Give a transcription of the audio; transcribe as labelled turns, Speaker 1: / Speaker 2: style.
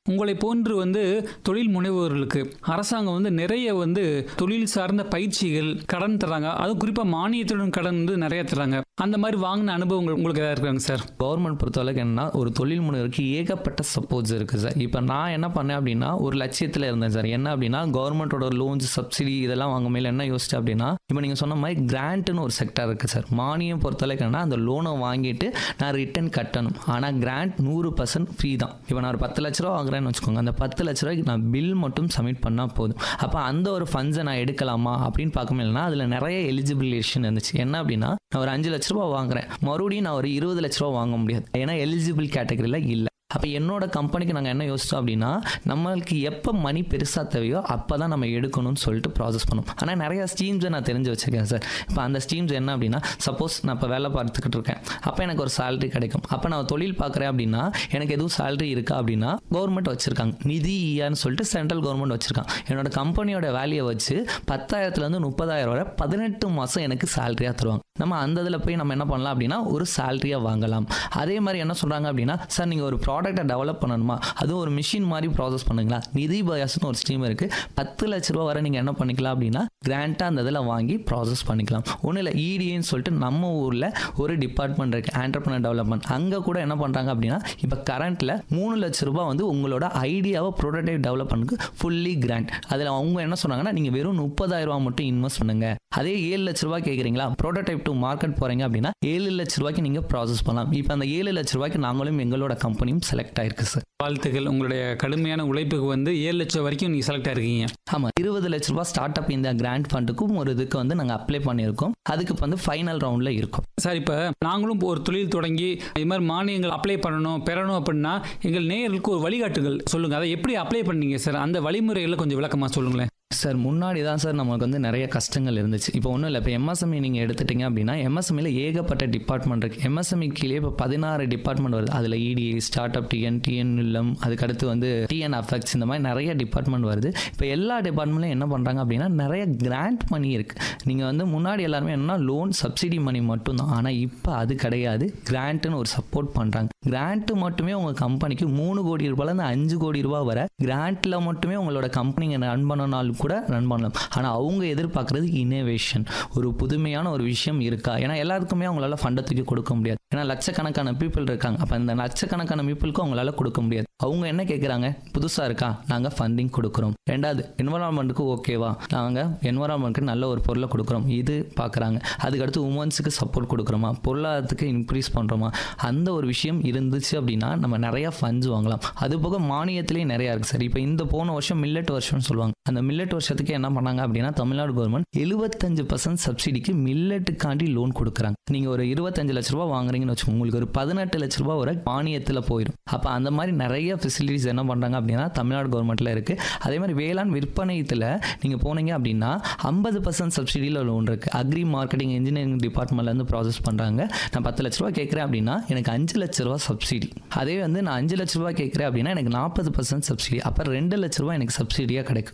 Speaker 1: உங்களை போன்று வந்து தொழில் முனைவோர்களுக்கு அரசாங்கம் வந்து நிறைய வந்து தொழில் சார்ந்த பயிற்சிகள் கடன் தராங்க அதுவும் குறிப்பாக மானியத்துடன் கடன் வந்து நிறைய தராங்க அந்த மாதிரி வாங்கின அனுபவங்கள் உங்களுக்கு ஏதாவது இருக்காங்க சார்
Speaker 2: கவர்மெண்ட் பொறுத்தவரைக்கும் என்னன்னா ஒரு தொழில் முனைவருக்கு ஏகப்பட்ட சப்போர்ட்ஸ் இருக்குது சார் இப்போ நான் என்ன பண்ணேன் அப்படின்னா ஒரு லட்சியத்தில் இருந்தேன் சார் என்ன அப்படின்னா கவர்மெண்ட்டோட லோன்ஸ் சப்சிடி இதெல்லாம் வாங்க மேலே என்ன யோசிச்சேன் அப்படின்னா இப்போ நீங்கள் சொன்ன மாதிரி கிராண்ட்னு ஒரு செக்டர் இருக்குது சார் மானியம் பொறுத்தவரைக்கும் என்னன்னா அந்த லோனை வாங்கிட்டு நான் ரிட்டர்ன் கட்டணும் ஆனால் கிராண்ட் நூறு பர்சன்ட் ஃப்ரீ தான் இப்போ நான் ஒரு பத்து லட்ச ரூபா வாங்குறேன்னு வச்சுக்கோங்க அந்த பத்து லட்ச ரூபாய்க்கு நான் பில் மட்டும் சப்மிட் பண்ணால் போதும் அப்போ அந்த ஒரு ஃபண்ட்ஸை நான் எடுக்கலாமா அப்படின்னு பார்க்கணும்னா அதில் நிறைய எலிஜிபிலேஷன் இருந்துச்சு என்ன அப்படின்னா நான் ஒரு அஞ்சு லட்ச ரூபா வாங்குறேன் மறுபடியும் நான் ஒரு இருபது லட்ச ரூபா வாங்க முடியாது ஏன்னா எலிஜிபிள் கேட்டகரியில் இல்லை அப்போ என்னோட கம்பெனிக்கு நாங்கள் என்ன யோசிச்சோம் அப்படின்னா நம்மளுக்கு எப்போ மணி பெருசாக தேவையோ அப்போ தான் நம்ம எடுக்கணும்னு சொல்லிட்டு ப்ராசஸ் பண்ணும் ஆனால் நிறைய ஸ்கீம்ஸை நான் தெரிஞ்சு வச்சுருக்கேன் சார் இப்போ அந்த ஸ்கீம்ஸ் என்ன அப்படின்னா சப்போஸ் நான் இப்போ வேலை பார்த்துக்கிட்டு இருக்கேன் அப்போ எனக்கு ஒரு salary கிடைக்கும் அப்போ நான் தொழில் பார்க்குறேன் அப்படின்னா எனக்கு எதுவும் salary இருக்கா அப்படின்னா கவர்மெண்ட் வச்சுருக்காங்க நிதி ஈயான்னு சொல்லிட்டு சென்ட்ரல் கவர்மெண்ட் வச்சுருக்காங்க என்னோட கம்பெனியோட வேலையை வச்சு பத்தாயிரத்துலேருந்து முப்பதாயிரம் வரை பதினெட்டு மாதம் எனக்கு சேலரியாக தருவாங்க நம்ம அந்த இதில் போய் நம்ம என்ன பண்ணலாம் அப்படின்னா ஒரு சேலரியாக வாங்கலாம் அதே மாதிரி என்ன சொல்கிறாங்க அப்படின்னா சார் நீங்கள் ஒரு ப்ராடக்ட்டை டெவலப் பண்ணணுமா அதுவும் ஒரு மிஷின் மாதிரி ப்ராசஸ் பண்ணுங்களா நிதி பயாஸ்னு ஒரு ஸ்கீம் இருக்குது பத்து லட்ச ரூபா வரை நீங்கள் என்ன பண்ணிக்கலாம் அப்படின்னா கிராண்டாக அந்த இதில் வாங்கி ப்ராசஸ் பண்ணிக்கலாம் ஒன்றும் இல்லை இடின்னு சொல்லிட்டு நம்ம ஊரில் ஒரு டிபார்ட்மெண்ட் இருக்குது ஆண்டர்பனர் டெவலப்மெண்ட் அங்கே கூட என்ன பண்ணுறாங்க அப்படின்னா இப்போ கரண்ட்டில் மூணு லட்ச ரூபாய் வந்து உங்களோட ஐடியாவை ப்ரோட்டோடைப் டெவலப் பண்ணுக்கு ஃபுல்லி கிராண்ட் அதில் அவங்க என்ன சொன்னாங்கன்னா நீங்கள் வெறும் முப்பதாயிரம் ரூபாய் மட்டும் இன்வெஸ்ட் பண்ணுங்க அதே ஏழு லட்ச ரூபாய் கேட்குறீங்களா ப்ரோட்டோடைப் டு மார்க்கெட் போகிறீங்க அப்படின்னா ஏழு லட்ச ரூபாய்க்கு நீங்கள் ப்ராசஸ் பண்ணலாம் இப்போ அந்த ஏழு லட்ச ரூபாய்க்கு நாங்களும் எங்களோட கம்பெனியும் செலக்ட் ஆயிருக்கு சார்
Speaker 1: வாழ்த்துக்கள் உங்களுடைய கடுமையான உழைப்புக்கு வந்து ஏழு லட்சம் வரைக்கும் நீங்கள் செலக்ட் ஆயிருக்கீங்க
Speaker 2: ஆமாம் இருபது லட்ச ரூபாய் ஸ்டார்ட் அப் இந்த கிராண்ட் ஃபண்டுக்கும் ஒரு இதுக்கு வந்து நாங்கள் அப்ளை பண்ணியிருக்கோம் அதுக்கு இப்போ வந்து ஃபைனல் ரவுண்டில் இருக்கும்
Speaker 1: சார் இப்போ நாங்களும் ஒரு தொழில் தொடங்கி இது மாதிரி மானியங்கள் அப்ளை பண்ணணும் பெறணும் அப்படின்னா எங்கள் நேயர்களுக்கு ஒரு வழிகாட்டுகள் சொல்லுங்கள் அதை எப்படி அப்ளை பண்ணீங்க சார் அந்த வழிமுறைகளை கொஞ்சம் விளக்கமாக சொல்லுங்களேன்
Speaker 2: சார் முன்னாடி தான் சார் நமக்கு வந்து நிறைய கஷ்டங்கள் இருந்துச்சு இப்போ ஒன்றும் இல்லை இப்போ எம்எஸ்எம்இ நீங்கள் எடுத்துட்டீங்க அப்படின்னா எம்எஸ்எம்இல ஏகப்பட்ட டிபார்ட்மெண்ட் இருக்குது எம்எஸ்எம்இ கீழே இப்போ பதினாறு டிபார்ட்மெண்ட் வருது அதில் இடி ஸ்டார்ட் அப் டிஎன் டிஎன் இல்லம் அதுக்கடுத்து வந்து டிஎன் அஃபெக்ட்ஸ் இந்த மாதிரி நிறைய டிபார்ட்மெண்ட் வருது இப்போ எல்லா டிபார்ட்மெண்ட்லையும் என்ன பண்ணுறாங்க அப்படின்னா நிறைய கிராண்ட் மணி இருக்குது நீங்கள் வந்து முன்னாடி எல்லாருமே என்னன்னா லோன் சப்சிடி மணி மட்டும்தான் ஆனால் இப்போ அது கிடையாது கிராண்ட்டுன்னு ஒரு சப்போர்ட் பண்ணுறாங்க கிராண்ட்டு மட்டுமே உங்கள் கம்பெனிக்கு மூணு கோடி ரூபாயிலேருந்து அஞ்சு கோடி ரூபாய் வர கிராண்ட்டில் மட்டுமே உங்களோட கம்பெனிங்க ரன் பண்ணனாலும் கூட ரன் பண்ணலாம் ஆனால் அவங்க எதிர்பார்க்குறது இனோவேஷன் ஒரு புதுமையான ஒரு விஷயம் இருக்கா ஏன்னா எல்லாருக்குமே அவங்களால ஃபண்டை தூக்கி கொடுக்க முடியாது ஏன்னா லட்சக்கணக்கான பீப்புள் இருக்காங்க அப்போ அந்த லட்சக்கணக்கான பீப்புளுக்கும் அவங்களால கொடுக்க முடியாது அவங்க என்ன கேட்குறாங்க புதுசாக இருக்கா நாங்கள் ஃபண்டிங் கொடுக்குறோம் ரெண்டாவது என்வரான்மெண்ட்டுக்கு ஓகேவா நாங்கள் என்வரான்மெண்ட்டுக்கு நல்ல ஒரு பொருளை கொடுக்குறோம் இது பார்க்குறாங்க அதுக்கடுத்து உமன்ஸுக்கு சப்போர்ட் கொடுக்குறோமா பொருளாதாரத்துக்கு இன்க்ரீஸ் பண்ணுறோமா அந்த ஒரு விஷயம் இருந்துச்சு அப்படின்னா நம்ம நிறையா ஃபண்ட்ஸ் வாங்கலாம் அது போக மானியத்திலேயே நிறையா இருக்குது சார் இப்போ இந்த போன வருஷம் மில்லட் வருஷம்னு சொல்லுவாங்க அந்த மில்லட் வருஷத்துக்கு என்ன பண்ணாங்க அப்படின்னா தமிழ்நாடு கவர்மெண்ட் எழுபத்தஞ்சு பர்சன்ட் சப்சிடிக்கு மில்லட்டுக்காண்டி லோன் கொடுக்குறாங்க நீங்கள் ஒரு இருபத்தஞ்சு லட்ச ரூபா வாங்குறீங்கன்னு வச்சுக்கோங்க உங்களுக்கு ஒரு பதினெட்டு லட்ச ரூபா வரை மானியத்தில் போயிடும் அப்போ அந்த மாதிரி நிறைய ஃபெசிலிட்டிஸ் என்ன பண்ணுறாங்க அப்படின்னா தமிழ்நாடு கவர்மெண்ட்டில் இருக்குது அதே மாதிரி வேளாண் விற்பனையத்தில் நீங்கள் போனீங்க அப்படின்னா ஐம்பது பர்சன்ட் சப்சிடியில் லோன் இருக்குது அக்ரி மார்க்கெட்டிங் இன்ஜினியரிங் டிபார்ட்மெண்ட்லேருந்து ப்ராசஸ் பண்ணுறாங்க நான் பத்து லட்ச ரூபா கேட்குறேன் அப்படின்னா எனக்கு அஞ்சு லட்ச ரூபா சப்சிடி அதே வந்து நான் அஞ்சு லட்ச ரூபா கேட்குறேன் அப்படின்னா எனக்கு நாற்பது பர்சன்ட் சப்சிடி அப்போ ரெண்டு லட்ச ரூபா எனக்கு சப்சிடியாக கிடைக்கும்